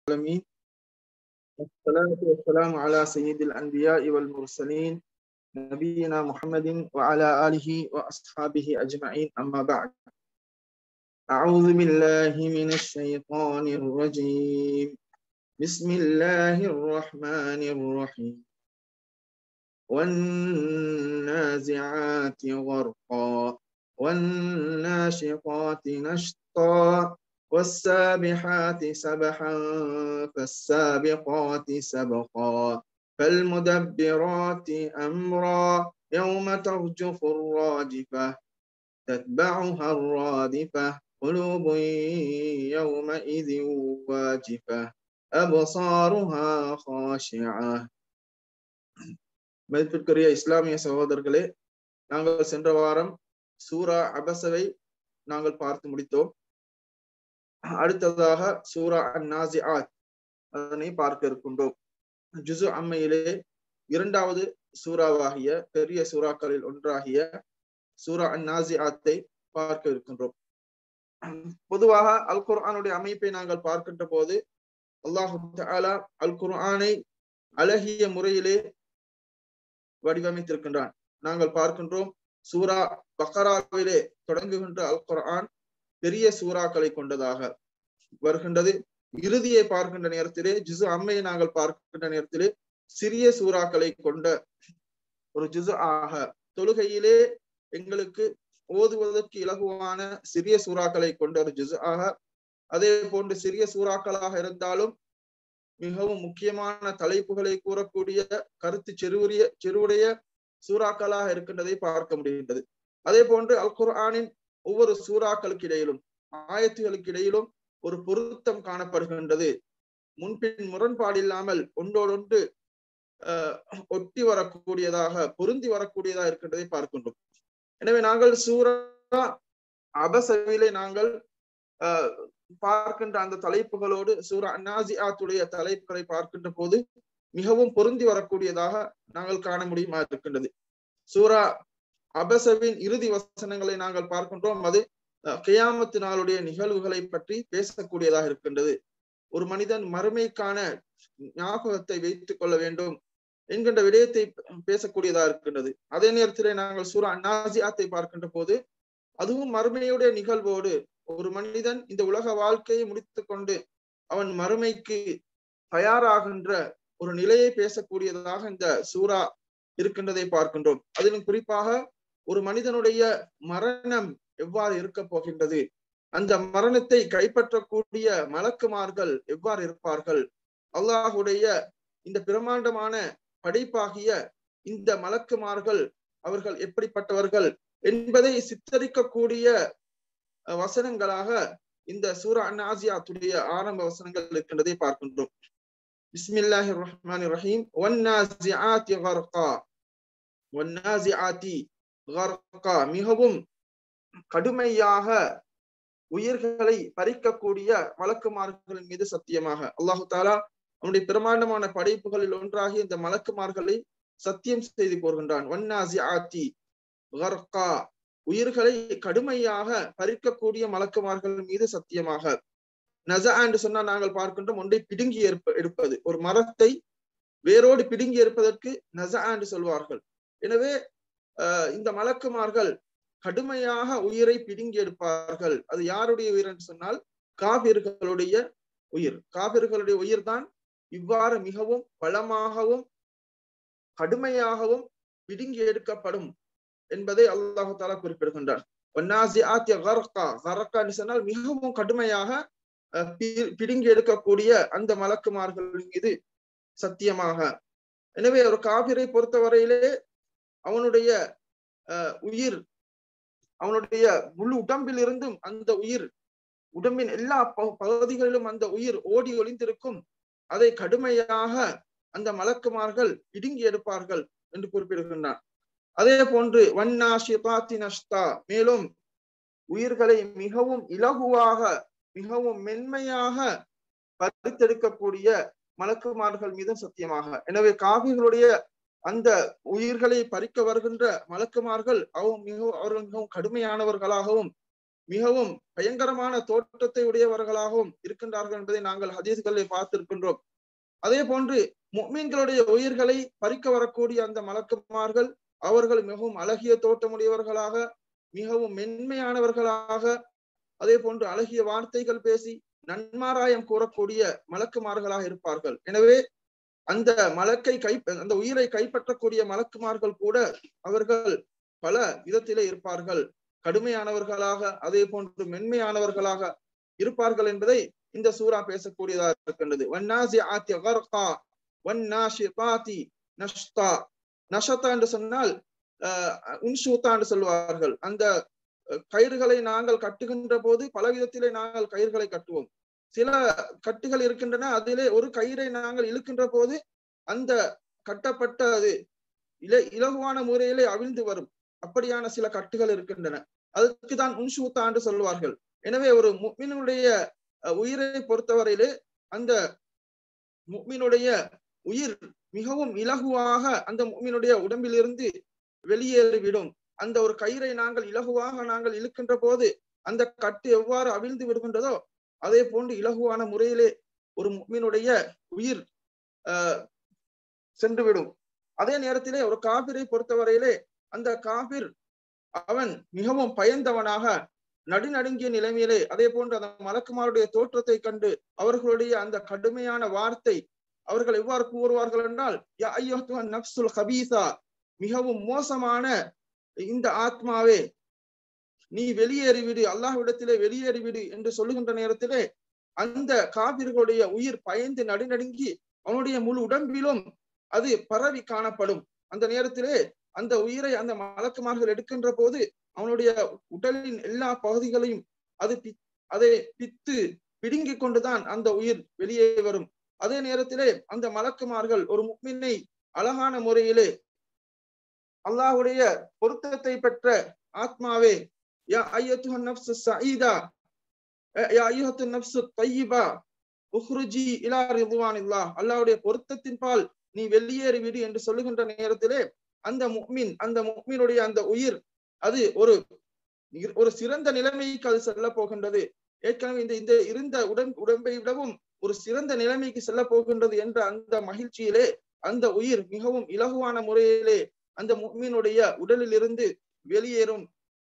العالمين والصلاة والسلام على سيد الأنبياء والمرسلين نبينا محمد وعلى آله وأصحابه أجمعين أما بعد أعوذ بالله من الشيطان الرجيم بسم الله الرحمن الرحيم والنازعات غرقا والناشطات نشطا والسابحات سبحا فالسابقات سبقا فالمدبرات أمرا يوم ترجف الراجفة تتبعها الرادفة قلوب يومئذ واجفة أبصارها خاشعة மதிப்பிற்குரிய இஸ்லாமிய சகோதரர்களே நாங்கள் சென்ற வாரம் சூரா அபசவை நாங்கள் பார்த்து முடித்தோம் அடுத்ததாக சூரா அன் நாசிஆத் அதனை பார்க்க இருக்கின்றோம் ஜுசு அம்மையிலே இரண்டாவது சூறாவாகிய பெரிய சூறாக்களில் ஒன்றாகிய சூரா அன் நாசிஆத்தை பார்க்க இருக்கின்றோம் பொதுவாக அல் குர்ஆனுடைய அமைப்பை நாங்கள் பார்க்கின்ற போது அல்லாஹு தாலா அல் குர்ஆனை அழகிய முறையிலே வடிவமைத்திருக்கின்றான் நாங்கள் பார்க்கின்றோம் சூரா பக்கராவிலே தொடங்குகின்ற அல் குர்ஆன் பெரிய சூறாக்களை கொண்டதாக வருகின்றது இறுதியை பார்க்கின்ற நேரத்திலே ஜிசு அம்மையை நாங்கள் பார்க்கின்ற நேரத்திலே சிறிய சூறாக்களை கொண்ட ஒரு ஜிசு ஆக தொழுகையிலே எங்களுக்கு ஓதுவதற்கு இலகுவான சிறிய சூறாக்களை கொண்ட ஒரு ஜிசு ஆக அதே போன்று சிறிய சூறாக்களாக இருந்தாலும் மிகவும் முக்கியமான தலைப்புகளை கூறக்கூடிய கருத்து செருவுரிய செருவுடைய சூறாக்களாக இருக்கின்றதை பார்க்க முடிகின்றது அதே போன்று அல் குர்ஆனின் ஒவ்வொரு சூறாக்களுக்கு இடையிலும் ஆயத்துகளுக்கு இடையிலும் ஒரு பொருத்தம் காணப்படுகின்றது முன்பின் முரண்பாடு இல்லாமல் ஒன்றோடொன்று ஒட்டி வரக்கூடியதாக பொருந்தி வரக்கூடியதாக இருக்கின்றதை பார்க்கின்றோம் எனவே நாங்கள் சூரா அபசவிலே நாங்கள் பார்க்கின்ற அந்த தலைப்புகளோடு சூரா அன்னாசியாத்துடைய தலைப்புகளை பார்க்கின்ற போது மிகவும் பொருந்தி வரக்கூடியதாக நாங்கள் காண முடியுமா இருக்கின்றது சூரா அபசவின் இறுதி வசனங்களை நாங்கள் பார்க்கின்றோம் அது கியாமத்து நாளுடைய நிகழ்வுகளை பற்றி பேசக்கூடியதாக இருக்கின்றது ஒரு மனிதன் மறுமைக்கான ஞாபகத்தை வைத்துக் கொள்ள வேண்டும் என்கின்ற விடயத்தை பேசக்கூடியதாக இருக்கின்றது அதே நேரத்திலே நாங்கள் சூரா அன்னாசியாத்தை பார்க்கின்ற போது அதுவும் மறுமையுடைய நிகழ்வோடு ஒரு மனிதன் இந்த உலக வாழ்க்கையை முடித்துக் கொண்டு அவன் மறுமைக்கு தயாராகின்ற ஒரு நிலையை பேசக்கூடியதாக இந்த சூறா இருக்கின்றதை பார்க்கின்றோம் அதிலும் குறிப்பாக ஒரு மனிதனுடைய மரணம் எவ்வாறு இருக்க போகின்றது அந்த மரணத்தை கைப்பற்றக்கூடிய மலக்குமார்கள் எவ்வாறு இருப்பார்கள் அல்லாஹுடைய இந்த பிரமாண்டமான படைப்பாகிய இந்த மலக்குமார்கள் அவர்கள் எப்படிப்பட்டவர்கள் என்பதை சித்தரிக்கக்கூடிய வசனங்களாக இந்த சூரா அன்னாசியாத்துடைய ஆரம்ப வசனங்கள் இருக்கின்றதை பார்க்கின்றோம் பிஸ்மில்லாஹி ரஹ்மான் ரஹீம் ஒன்னாசிஆத்தி கர்கா ஒன்னாசிஆத்தி கர்கா மிகவும் கடுமையாக உயிர்களை பறிக்கக்கூடிய வழக்குமார்களின் மீது சத்தியமாக அல்லாஹு தாலா அவனுடைய பிரமாண்டமான படைப்புகளில் ஒன்றாகி இந்த மலக்குமார்களை சத்தியம் செய்து கூறுகின்றான் ஒன்னாசி ஆத்தி கர்கா உயிர்களை கடுமையாக பறிக்கக்கூடிய மலக்குமார்கள் மீது சத்தியமாக நசா என்று சொன்னால் நாங்கள் பார்க்கின்றோம் ஒன்றை பிடுங்கி எடுப்பது ஒரு மரத்தை வேரோடு பிடுங்கி எடுப்பதற்கு நசா என்று சொல்வார்கள் எனவே இந்த மலக்குமார்கள் கடுமையாக உயிரை பிடுங்கி எடுப்பார்கள் அது யாருடைய உயிர் என்று சொன்னால் காவிர்களுடைய உயிர் காவிர்களுடைய உயிர் தான் இவ்வாறு மிகவும் பலமாகவும் கடுமையாகவும் பிடுங்கி எடுக்கப்படும் என்பதை அல்லாஹு தாலா குறிப்பிடுகின்றார் சொன்னால் மிகவும் கடுமையாக பிடுங்கி எடுக்கக்கூடிய அந்த மலக்குமார்களின் மீது சத்தியமாக எனவே ஒரு காவிரை பொறுத்தவரையிலே அவனுடைய உயிர் அவனுடைய முழு உடம்பில் இருந்தும் அந்த உயிர் உடம்பின் எல்லா பகுதிகளிலும் அந்த உயிர் ஓடி ஒளிந்திருக்கும் அதை கடுமையாக அந்த மலக்குமார்கள் இடுங்கி எடுப்பார்கள் என்று குறிப்பிடுகின்றான் அதே போன்று வன்னாஷிபாத்தி நஷ்டா மேலும் உயிர்களை மிகவும் இலகுவாக மிகவும் மென்மையாக பறித்தெடுக்கக்கூடிய மலக்குமார்கள் மீதும் சத்தியமாக எனவே காவிகளுடைய அந்த உயிர்களை பறிக்க வருகின்ற மலக்குமார்கள் அவங்க மிகவும் அவர்கள் மிகவும் கடுமையானவர்களாகவும் மிகவும் பயங்கரமான தோற்றத்தை உடையவர்களாகவும் இருக்கின்றார்கள் என்பதை நாங்கள் ஹதீஸ்களை பார்த்திருக்கின்றோம் அதே போன்று முக்மீன்களுடைய உயிர்களை பறிக்க வரக்கூடிய அந்த மலக்குமார்கள் அவர்கள் மிகவும் அழகிய தோற்றமுடையவர்களாக மிகவும் மென்மையானவர்களாக அதே போன்று அழகிய வார்த்தைகள் பேசி நன்மாராயம் கூறக்கூடிய மலக்குமார்களாக இருப்பார்கள் எனவே அந்த மலக்கை கை அந்த உயிரை கைப்பற்றக்கூடிய மலக்குமார்கள் கூட அவர்கள் பல விதத்திலே இருப்பார்கள் கடுமையானவர்களாக அதே போன்று மென்மையானவர்களாக இருப்பார்கள் என்பதை இந்த சூறா பேசக்கூடியதாக இருக்கின்றது வன்னாசி ஆத்தி கர்கா வன்னாஷிபாத்தி நஷ்தா நஷத்தா என்று சொன்னால் உன்ஷூத்தா என்று சொல்வார்கள் அந்த கயிறுகளை நாங்கள் கட்டுகின்ற போது பல விதத்திலே நாங்கள் கயிறுகளை கட்டுவோம் சில கட்டுகள் இருக்கின்றன அதிலே ஒரு கயிறை நாங்கள் இழுக்கின்ற போது அந்த கட்டப்பட்ட அது இல இலகுவான முறையிலே அவிழ்ந்து வரும் அப்படியான சில கட்டுகள் இருக்கின்றன அதுக்கு தான் உன்ஷூத்தா என்று சொல்வார்கள் எனவே ஒரு முக்மினுடைய உயிரை பொறுத்தவரையிலே அந்த முக்மினுடைய உயிர் மிகவும் இலகுவாக அந்த முக்மினுடைய உடம்பிலிருந்து வெளியேறிவிடும் அந்த ஒரு கயிறை நாங்கள் இலகுவாக நாங்கள் இழுக்கின்ற போது அந்த கட்டு எவ்வாறு அவிழ்ந்து விடுகின்றதோ அதே போன்று இலகுவான முறையிலே ஒரு முக்மினுடைய உயிர் ஆஹ் சென்றுவிடும் அதே நேரத்திலே ஒரு காபிரை பொறுத்தவரையிலே அந்த காபிர் அவன் மிகவும் பயந்தவனாக நடுநடுங்கிய நிலைமையிலே அதே போன்று அந்த மலக்குமாருடைய தோற்றத்தை கண்டு அவர்களுடைய அந்த கடுமையான வார்த்தை அவர்கள் எவ்வாறு கூறுவார்கள் என்றால் நப்சுல் ஹபீசா மிகவும் மோசமான இந்த ஆத்மாவே நீ வெளியேறிவிடு அல்லாஹ்விடத்திலே வெளியேறிவிடு என்று சொல்லுகின்ற நேரத்திலே அந்த காவிர்களுடைய உயிர் பயந்து நடுநடுங்கி அவனுடைய முழு உடம்பிலும் அது பரவி காணப்படும் அந்த நேரத்திலே அந்த உயிரை அந்த மலக்குமார்கள் எடுக்கின்ற போது அவனுடைய உடலின் எல்லா பகுதிகளையும் அது அதை பித்து பிடுங்கிக் கொண்டுதான் அந்த உயிர் வெளியே வரும் அதே நேரத்திலே அந்த மலக்குமார்கள் ஒரு முக்மினை அழகான முறையிலே அல்லாஹுடைய பொருத்தத்தை பெற்ற ஆத்மாவே யா ஐயத்துஹன் நப்சு சஈதா யா ஐயத்து நப்சு தையிபா உஹ்ருஜி இலா ரிதுவானில்லாஹ் அல்லாஹ்வுடைய பொருத்தத்தின் பால் நீ வெளியேறி விடு என்று சொல்லுகின்ற நேரத்திலே அந்த முக்மின் அந்த முக்மினுடைய அந்த உயிர் அது ஒரு ஒரு சிறந்த நிலைமைக்கு அது செல்ல போகின்றது ஏற்கனவே இந்த இந்த இருந்த உடன் உடம்பை விடவும் ஒரு சிறந்த நிலைமைக்கு செல்ல போகின்றது என்ற அந்த மகிழ்ச்சியிலே அந்த உயிர் மிகவும் இலகுவான முறையிலே அந்த முக்மீனுடைய உடலில் இருந்து வெளியேறும்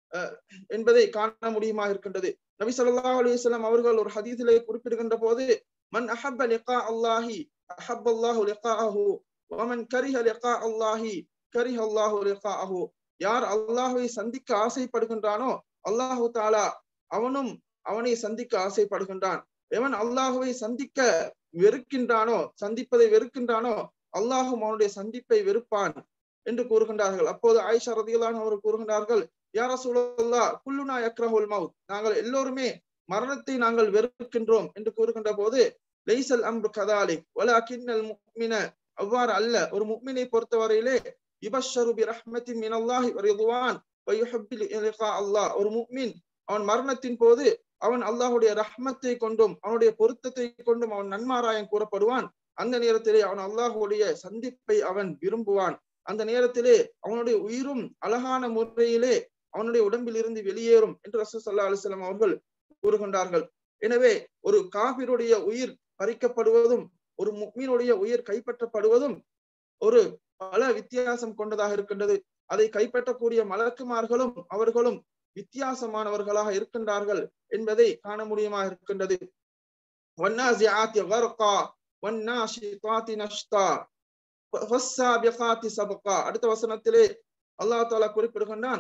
என்பதை காண முடியுமா இருக்கின்றது நபி சொல்லா அலிஸ்லாம் அவர்கள் ஒரு ஹதீஸிலே குறிப்பிடுகின்ற போது மன் அஹப்ப லிகா அல்லாஹி அஹப் அல்லாஹு லிகாஹு வமன் கரிஹ லிகா அல்லாஹி கரிஹ அல்லாஹு லிகாஹு யார் அல்லாஹுவை சந்திக்க ஆசைப்படுகின்றானோ அல்லாஹு தாலா அவனும் அவனை சந்திக்க ஆசைப்படுகின்றான் எவன் அல்லாஹுவை சந்திக்க வெறுக்கின்றானோ சந்திப்பதை வெறுக்கின்றானோ அல்லாஹும் அவனுடைய சந்திப்பை வெறுப்பான் என்று கூறுகின்றார்கள் அப்போது ஆயிஷா ரதியலான் அவர் கூறுகின்றார்கள் யார சூழல்லா குல்லுனா யக்ரஹுல் மவுத் நாங்கள் எல்லோருமே மரணத்தை நாங்கள் வெறுக்கின்றோம் என்று கூறுகின்ற போது லைசல் அம்ரு கதாலிக் வல அகின்னல் முக்மின அவ்வாறு அல்ல ஒரு முக்மினை பொறுத்தவரையிலே இபஷரு பி ரஹ்மத்தி மினல்லாஹி ரிதுவான் அல்லாஹ் ஒரு முக்மின் அவன் மரணத்தின் போது அவன் அல்லாஹுடைய ரஹ்மத்தை கொண்டும் அவனுடைய பொருத்தத்தை கொண்டும் அவன் நன்மாராயம் கூறப்படுவான் அந்த நேரத்திலே அவன் அல்லாஹுடைய சந்திப்பை அவன் விரும்புவான் அந்த நேரத்திலே அவனுடைய உயிரும் அழகான முறையிலே அவனுடைய உடம்பில் இருந்து வெளியேறும் என்று ரசூ சல்லா அலிஸ்லாம் அவர்கள் கூறுகின்றார்கள் எனவே ஒரு காபிருடைய உயிர் பறிக்கப்படுவதும் ஒரு முக்மீனுடைய உயிர் கைப்பற்றப்படுவதும் ஒரு பல வித்தியாசம் கொண்டதாக இருக்கின்றது அதை கைப்பற்றக்கூடிய மலக்குமார்களும் அவர்களும் வித்தியாசமானவர்களாக இருக்கின்றார்கள் என்பதை காண முடியுமா இருக்கின்றது அடுத்த வசனத்திலே அல்லா தாலா குறிப்பிடுகின்றான்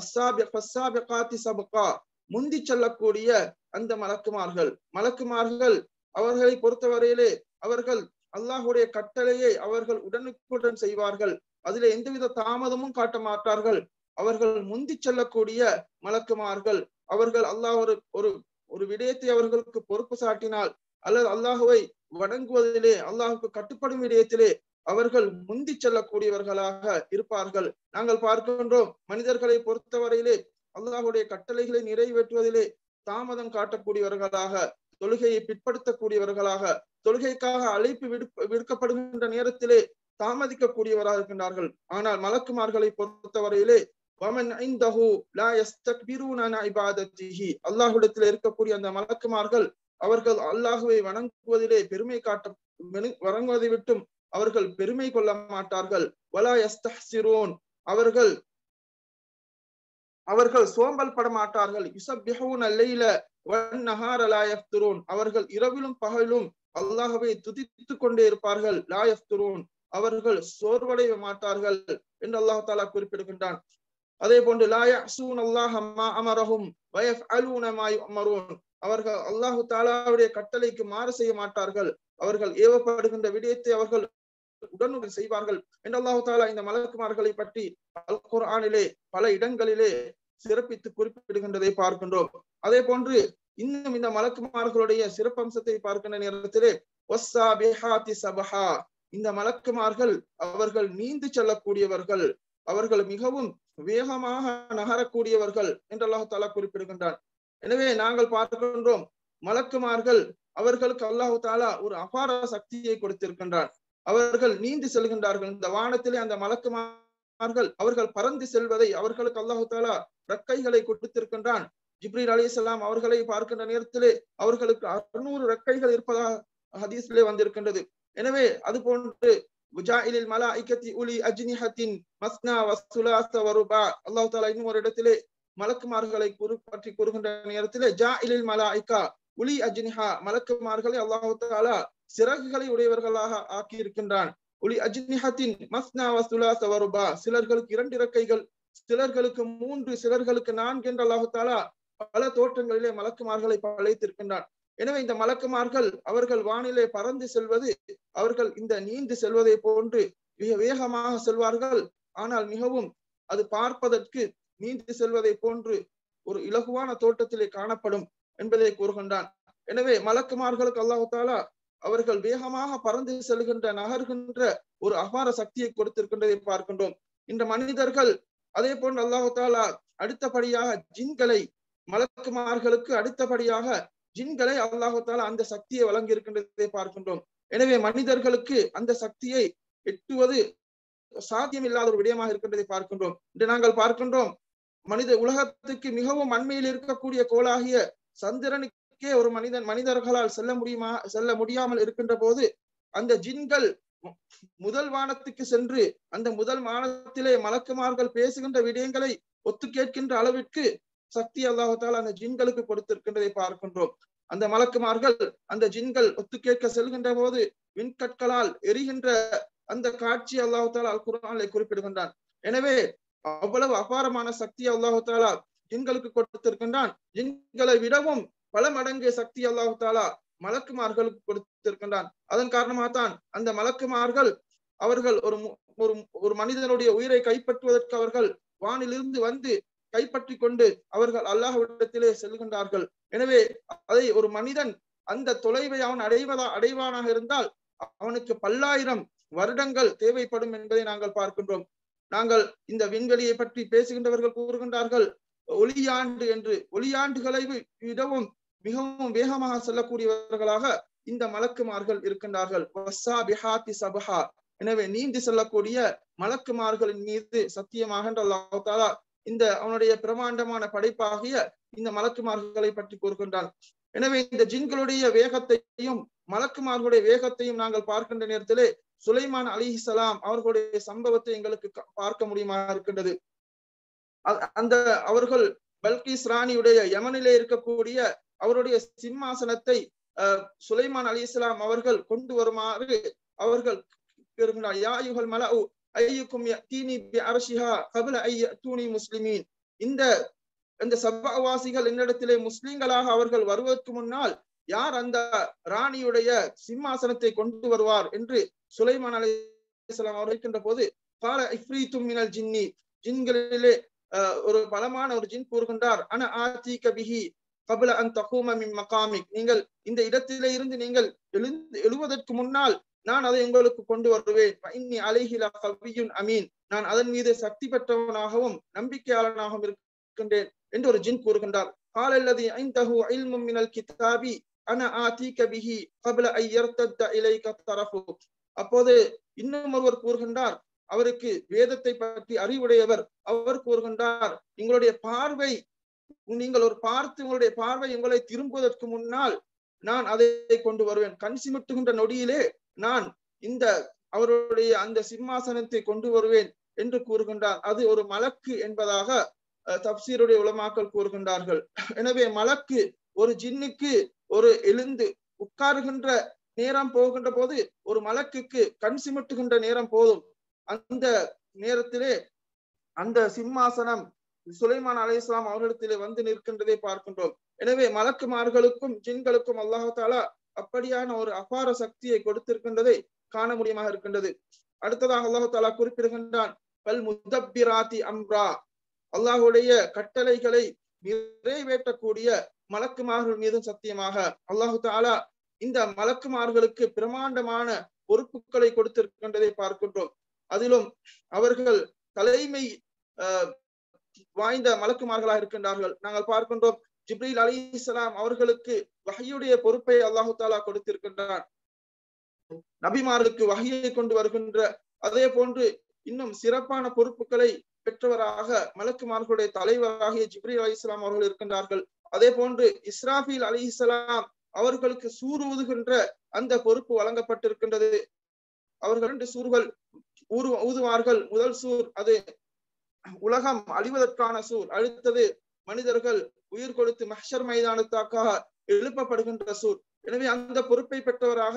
முந்தி செல்லக்கூடிய அந்த மலக்குமார்கள் மலக்குமார்கள் அவர்களை பொறுத்தவரையிலே அவர்கள் அல்லாஹுடைய கட்டளையை அவர்கள் உடனுக்குடன் செய்வார்கள் அதிலே எந்தவித தாமதமும் காட்ட மாட்டார்கள் அவர்கள் முந்தி செல்லக்கூடிய மலக்குமார்கள் அவர்கள் அல்லாஹ் ஒரு ஒரு ஒரு விடயத்தை அவர்களுக்கு பொறுப்பு சாட்டினால் அல்லது அல்லாஹுவை வணங்குவதிலே அல்லாஹுக்கு கட்டுப்படும் விடயத்திலே அவர்கள் முந்தி செல்லக்கூடியவர்களாக இருப்பார்கள் நாங்கள் பார்க்கின்றோம் மனிதர்களை பொறுத்தவரையிலே அல்லாஹுடைய கட்டளைகளை நிறைவேற்றுவதிலே தாமதம் காட்டக்கூடியவர்களாக தொழுகையை பிற்படுத்தக்கூடியவர்களாக தொழுகைக்காக அழைப்பு விடுப்ப விடுக்கப்படுகின்ற நேரத்திலே தாமதிக்கக்கூடியவராக இருக்கின்றார்கள் ஆனால் மலக்குமார்களை பொறுத்தவரையிலே வமன் ஐந்தஹு லா யஸ்தக்பிரூன அன் இபாதத்திஹி அல்லாஹ்விடத்தில் இருக்கக்கூடிய அந்த மலக்குமார்கள் அவர்கள் அல்லாஹுவை வணங்குவதிலே பெருமை காட்ட வணங்குவதை விட்டும் அவர்கள் பெருமை கொள்ள மாட்டார்கள் வலா யஸ்தஹ்சிரூன் அவர்கள் அவர்கள் சோம்பல் பட மாட்டார்கள் யுசப்பிஹூன லைல வன்னஹார லா யஃப்துரூன் அவர்கள் இரவிலும் பகலும் அல்லாஹ்வை துதித்துக் கொண்டே இருப்பார்கள் லா யஃப்துரூன் அவர்கள் சோர்வடைய மாட்டார்கள் என்று அல்லாஹ் தாலா குறிப்பிடுகின்றான் அதே போன்று லா யஸூன் அல்லாஹ் மா அமரஹும் வயஃஅலூன மா யுமரூன் அவர்கள் அல்லாஹு தாலாவுடைய கட்டளைக்கு மாறு செய்ய மாட்டார்கள் அவர்கள் ஏவப்படுகின்ற விடயத்தை அவர்கள் உடனுடன் செய்வார்கள் என்று அல்லாஹு தாலா இந்த மலக்குமார்களை பற்றி அல் குர்ஆனிலே பல இடங்களிலே சிறப்பித்து குறிப்பிடுகின்றதை பார்க்கின்றோம் அதே போன்று இன்னும் இந்த மலக்குமார்களுடைய சிறப்பம்சத்தை பார்க்கின்ற நேரத்திலே சபஹா இந்த மலக்குமார்கள் அவர்கள் நீந்து செல்லக்கூடியவர்கள் அவர்கள் மிகவும் வேகமாக நகரக்கூடியவர்கள் என்று அல்லாஹு தாலா குறிப்பிடுகின்றான் எனவே நாங்கள் பார்க்கின்றோம் மலக்குமார்கள் அவர்களுக்கு அல்லாஹு தாலா ஒரு அபார சக்தியை கொடுத்திருக்கின்றான் அவர்கள் நீந்தி செல்கின்றார்கள் இந்த வானத்திலே அந்த மலக்குமார்கள் அவர்கள் பறந்து செல்வதை அவர்களுக்கு அல்லாஹு தாலா ரெக்கைகளை கொடுத்திருக்கின்றான் ஜிப்ரீல் அலி இஸ்லாம் அவர்களை பார்க்கின்ற நேரத்திலே அவர்களுக்கு அறுநூறு ரெக்கைகள் இருப்பதாக ஹதீஸ்லே வந்திருக்கின்றது எனவே அது போன்று ஜாயிலில் மலாய்கத்தி உலி அஜ்னிஹத்தின் மஸ்னா வசுலாச வருபா அல்லாஹு தாலா இன்னும் ஒரு இடத்திலே மலக்குமார்களை குறு பற்றி கூறுகின்ற நேரத்திலே ஜாயிலில் மலாய்கா உலி அஜ்னிஹா மலக்குமார்களை அல்லாஹு தாலா சிறகுகளை உடையவர்களாக ஆக்கி இருக்கின்றான் உலி அஜ்னிஹத்தின் மஸ்னா வசுலாச வருபா சிலர்களுக்கு இரண்டு இறக்கைகள் சிலர்களுக்கு மூன்று சிலர்களுக்கு நான்கு என்று அல்லாஹு தாலா பல தோற்றங்களிலே மலக்குமார்களை பழைத்திருக்கின்றான் எனவே இந்த மலக்குமார்கள் அவர்கள் வானிலே பறந்து செல்வது அவர்கள் இந்த நீந்து செல்வதை போன்று மிக வேகமாக செல்வார்கள் ஆனால் மிகவும் அது பார்ப்பதற்கு நீந்து செல்வதை போன்று ஒரு இலகுவான தோட்டத்திலே காணப்படும் என்பதை கூறுகின்றான் எனவே மலக்குமார்களுக்கு அல்லாஹு தாலா அவர்கள் வேகமாக பறந்து செல்கின்ற நகர்கின்ற ஒரு அபார சக்தியை கொடுத்திருக்கின்றதை பார்க்கின்றோம் இந்த மனிதர்கள் அதே போன்று அல்லாஹு தாலா அடுத்தபடியாக ஜின்களை மலக்குமார்களுக்கு அடுத்தபடியாக ஜின்களை அல்லாஹு தாலா அந்த சக்தியை வழங்கி இருக்கின்றதை பார்க்கின்றோம் எனவே மனிதர்களுக்கு அந்த சக்தியை எட்டுவது சாத்தியம் இல்லாத ஒரு விடயமாக இருக்கின்றதை பார்க்கின்றோம் இன்று நாங்கள் பார்க்கின்றோம் மனித உலகத்துக்கு மிகவும் அண்மையில் இருக்கக்கூடிய கோளாகிய சந்திரனுக்கே ஒரு மனிதன் மனிதர்களால் செல்ல முடியுமா செல்ல முடியாமல் இருக்கின்ற போது அந்த ஜின்கள் முதல் வானத்துக்கு சென்று அந்த முதல் வானத்திலே மலக்குமார்கள் பேசுகின்ற விடயங்களை ஒத்து கேட்கின்ற அளவிற்கு சக்தி அல்லாஹால அந்த ஜின்களுக்கு கொடுத்திருக்கின்றதை பார்க்கின்றோம் அந்த மலக்குமார்கள் அந்த ஜின்கள் ஒத்து கேட்க செல்கின்ற போது விண்கற்களால் எரிகின்ற அந்த காட்சி அல்லாஹு தாலா அல் குரானை குறிப்பிடுகின்றான் எனவே அவ்வளவு அபாரமான சக்தி அல்லாஹு தாலா ஜின்களுக்கு கொடுத்திருக்கின்றான் ஜின்களை விடவும் பல மடங்கு சக்தி அல்லாஹு தாலா மலக்குமார்களுக்கு கொடுத்திருக்கின்றான் அதன் காரணமாகத்தான் அந்த மலக்குமார்கள் அவர்கள் ஒரு ஒரு ஒரு மனிதனுடைய உயிரை கைப்பற்றுவதற்கு அவர்கள் வானிலிருந்து வந்து கைப்பற்றி கொண்டு அவர்கள் அல்லாஹ்விடத்திலே செல்கின்றார்கள் எனவே அதை ஒரு மனிதன் அந்த தொலைவை அவன் அடைவதா அடைவானாக இருந்தால் அவனுக்கு பல்லாயிரம் வருடங்கள் தேவைப்படும் என்பதை நாங்கள் பார்க்கின்றோம் நாங்கள் இந்த விண்வெளியை பற்றி பேசுகின்றவர்கள் கூறுகின்றார்கள் ஒளியாண்டு என்று ஒளியாண்டுகளை விடவும் மிகவும் வேகமாக செல்லக்கூடியவர்களாக இந்த மலக்குமார்கள் இருக்கின்றார்கள் சபஹா எனவே நீந்தி செல்லக்கூடிய மலக்குமார்களின் மீது சத்தியமாக அல்லாஹ் தாலா இந்த அவனுடைய பிரமாண்டமான படைப்பாகிய இந்த மலக்குமார்களை பற்றி கூறுகின்றான் எனவே இந்த ஜின்களுடைய வேகத்தையும் மலக்குமார்களுடைய வேகத்தையும் நாங்கள் பார்க்கின்ற நேரத்திலே சுலைமான் அலிஹிசலாம் அவர்களுடைய சம்பவத்தை எங்களுக்கு பார்க்க முடியுமா இருக்கின்றது அந்த அவர்கள் பல்கிஸ் ராணியுடைய யமனிலே இருக்கக்கூடிய அவருடைய சிம்மாசனத்தை சுலைமான் அலி இஸ்லாம் அவர்கள் கொண்டு வருமாறு அவர்கள் யாயுகள் மலவு ஐயுக்கும் தீனி அரசிஹா கபில ஐய தூணி முஸ்லிமீன் இந்த இந்த சபாவாசிகள் என்னிடத்திலே முஸ்லிம்களாக அவர்கள் வருவதற்கு முன்னால் யார் அந்த ராணியுடைய சிம்மாசனத்தை கொண்டு வருவார் என்று சுலைமான் அலி இஸ்லாம் அவர் இருக்கின்ற போது கால இஃப்ரீத்தும் மினல் ஜின்னி ஜின்களிலே ஒரு பலமான ஒரு ஜின் கூறுகின்றார் அன ஆதி கபிஹி கபல அன் தகூம மின் மகாமிக் நீங்கள் இந்த இடத்திலே இருந்து நீங்கள் எழுந்து எழுவதற்கு முன்னால் நான் அதை உங்களுக்கு கொண்டு வருவேன் இன்னி அலைஹிலா கவியுன் அமீன் நான் அதன் மீது சக்தி பெற்றவனாகவும் நம்பிக்கையாளனாகவும் இருக்கின்றேன் என்று ஒரு ஜின் கூறுகின்றார் காலல்லதி ஐந்தஹு இல்மும் மினல் கிதாபி அன ஆதீக பிஹி கபல ஐயர்த்தத்த இலைக தரஃபு அப்போது இன்னும் ஒருவர் கூறுகின்றார் அவருக்கு வேதத்தை பற்றி அறிவுடையவர் அவர் கூறுகின்றார் உங்களுடைய பார்வை நீங்கள் ஒரு பார்த்து உங்களுடைய பார்வை உங்களை திரும்புவதற்கு முன்னால் நான் அதை கொண்டு வருவேன் கண் சிமிட்டுகின்ற நொடியிலே நான் இந்த அவருடைய அந்த சிம்மாசனத்தை கொண்டு வருவேன் என்று கூறுகின்றார் அது ஒரு மலக்கு என்பதாக தப்சீருடைய உலமாக்கள் கூறுகின்றார்கள் எனவே மலக்கு ஒரு ஜின்னுக்கு ஒரு எழுந்து உட்காருகின்ற நேரம் போகின்ற போது ஒரு மலக்குக்கு கண் சிமிட்டுகின்ற நேரம் போதும் அந்த நேரத்திலே அந்த சிம்மாசனம் சுலைமான் அலி இஸ்லாம் அவர்களிடத்திலே வந்து நிற்கின்றதை பார்க்கின்றோம் எனவே மலக்குமார்களுக்கும் ஜின்களுக்கும் அல்லாஹாலா அப்படியான ஒரு அபார சக்தியை கொடுத்திருக்கின்றதை காண முடியுமாக இருக்கின்றது அடுத்ததாக அல்லாஹு தாலா குறிப்பிடுகின்றான் பல் முதப்பிராதி அம்ரா அல்லாஹுடைய கட்டளைகளை நிறைவேற்றக்கூடிய மலக்குமார்கள் மீதும் சத்தியமாக அல்லாஹு தாலா இந்த மலக்குமார்களுக்கு பிரமாண்டமான பொறுப்புகளை கொடுத்திருக்கின்றதை பார்க்கின்றோம் அதிலும் அவர்கள் தலைமை வாய்ந்த மலக்குமார்களாக இருக்கின்றார்கள் நாங்கள் பார்க்கின்றோம் ஜிப்ரீல் அலி இஸ்லாம் அவர்களுக்கு வகையுடைய பொறுப்பை அல்லாஹு தாலா கொடுத்திருக்கின்றான் நபிமார்களுக்கு வகையை கொண்டு வருகின்ற அதே போன்று இன்னும் சிறப்பான பொறுப்புகளை பெற்றவராக மலக்குமார்களுடைய தலைவராகிய ஜிப்ரீல் அலி இஸ்லாம் அவர்கள் இருக்கின்றார்கள் அதே போன்று இஸ்ராஃபில் அலி இஸ்லாம் அவர்களுக்கு சூர் ஊதுகின்ற அந்த பொறுப்பு வழங்கப்பட்டிருக்கின்றது அவர்கள் இரண்டு சூர்கள் ஊரு ஊதுவார்கள் முதல் சூர் அது உலகம் அழிவதற்கான சூர் அடுத்தது மனிதர்கள் உயிர் கொடுத்து மஹர் மைதானத்தாக்காக எழுப்பப்படுகின்ற சூர் எனவே அந்த பொறுப்பை பெற்றவராக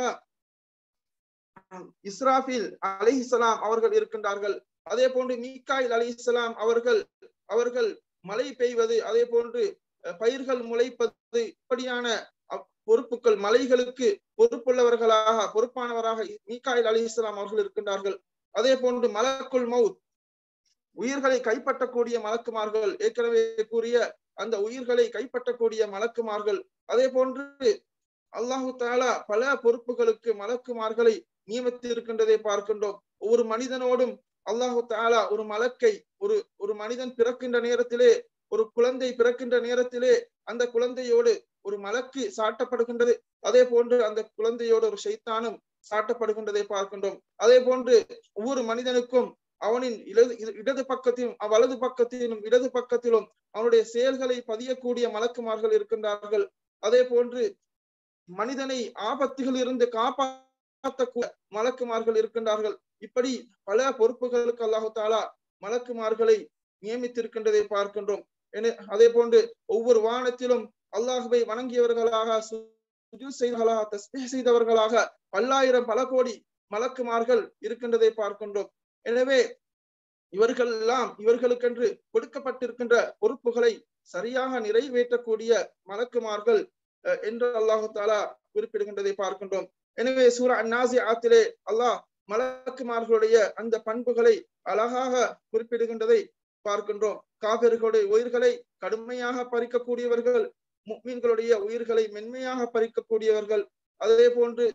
இஸ்ராஃபில் அலி இஸ்லாம் அவர்கள் இருக்கின்றார்கள் அதே போன்று மீக்காயில் அலி இஸ்லாம் அவர்கள் அவர்கள் மழை பெய்வது அதே போன்று பயிர்கள் முளைப்பது இப்படியான பொறுப்புகள் மலைகளுக்கு பொறுப்புள்ளவர்களாக பொறுப்பானவராக மீக்காயில் அலி இஸ்லாம் அவர்கள் இருக்கின்றார்கள் அதே போன்று மலக்குள் மவுத் உயிர்களை கைப்பற்றக்கூடிய மலக்குமார்கள் ஏற்கனவே கூறிய அந்த உயிர்களை கைப்பற்றக்கூடிய மலக்குமார்கள் அதே போன்று அல்லாஹு தாலா பல பொறுப்புகளுக்கு மலக்குமார்களை நியமித்து இருக்கின்றதை பார்க்கின்றோம் ஒவ்வொரு மனிதனோடும் அல்லாஹு தாலா ஒரு மலக்கை ஒரு ஒரு மனிதன் பிறக்கின்ற நேரத்திலே ஒரு குழந்தை பிறக்கின்ற நேரத்திலே அந்த குழந்தையோடு ஒரு மலக்கு சாட்டப்படுகின்றது அதே போன்று அந்த குழந்தையோடு ஒரு சைத்தானும் சாட்டப்படுகின்றதை பார்க்கின்றோம் அதே போன்று ஒவ்வொரு மனிதனுக்கும் அவனின் இடது இடது பக்கத்திலும் வலது பக்கத்திலும் இடது பக்கத்திலும் அவனுடைய செயல்களை பதியக்கூடிய மலக்குமார்கள் இருக்கின்றார்கள் அதே போன்று மனிதனை ஆபத்துகள் இருந்து காப்பாற்றக்கூடிய மலக்குமார்கள் இருக்கின்றார்கள் இப்படி பல பொறுப்புகளுக்கு அல்லாஹு தாலா மலக்குமார்களை நியமித்திருக்கின்றதை பார்க்கின்றோம் அதே போன்று ஒவ்வொரு வானத்திலும் அல்லாஹுவை வணங்கியவர்களாக செய்தவர்களாக தஸ்பீ செய்தவர்களாக பல்லாயிரம் பல கோடி மலக்குமார்கள் இருக்கின்றதை பார்க்கின்றோம் எனவே இவர்கள் எல்லாம் இவர்களுக்கென்று கொடுக்கப்பட்டிருக்கின்ற பொறுப்புகளை சரியாக நிறைவேற்றக்கூடிய மலக்குமார்கள் என்று அல்லாஹு தாலா குறிப்பிடுகின்றதை பார்க்கின்றோம் எனவே சூரா அந்நாசி ஆத்திலே அல்லாஹ் மலக்குமார்களுடைய அந்த பண்புகளை அழகாக குறிப்பிடுகின்றதை பார்க்கின்றோம் காவிர்களுடைய உயிர்களை கடுமையாக பறிக்கக்கூடியவர்கள் மீன்களுடைய உயிர்களை மென்மையாக பறிக்கக்கூடியவர்கள் அதே போன்று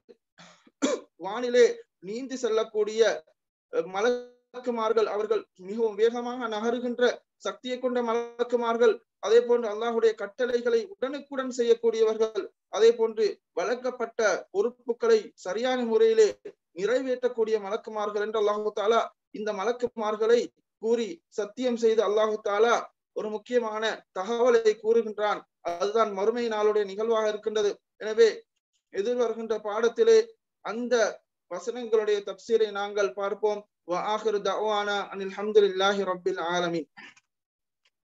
வானிலே நீந்தி செல்லக்கூடிய மலக்குமார்கள் அவர்கள் மிகவும் வேகமாக நகருகின்ற சக்தியை கொண்ட மலக்குமார்கள் அதே போன்று அல்லாஹுடைய கட்டளைகளை உடனுக்குடன் செய்யக்கூடியவர்கள் அதே போன்று வழங்கப்பட்ட பொறுப்புகளை சரியான முறையிலே நிறைவேற்றக்கூடிய மலக்குமார்கள் என்று அல்லாஹு தாலா இந்த மலக்குமார்களை கூறி சத்தியம் செய்து அல்லாஹு தாலா ஒரு முக்கியமான தகவலை கூறுகின்றான் அதுதான் மறுமை நாளுடைய நிகழ்வாக இருக்கின்றது எனவே எதிர்வருகின்ற பாடத்திலே அந்த வசனங்களுடைய தப்சீரை நாங்கள் பார்ப்போம் وآخر دعوانا أن الحمد لله رب العالمين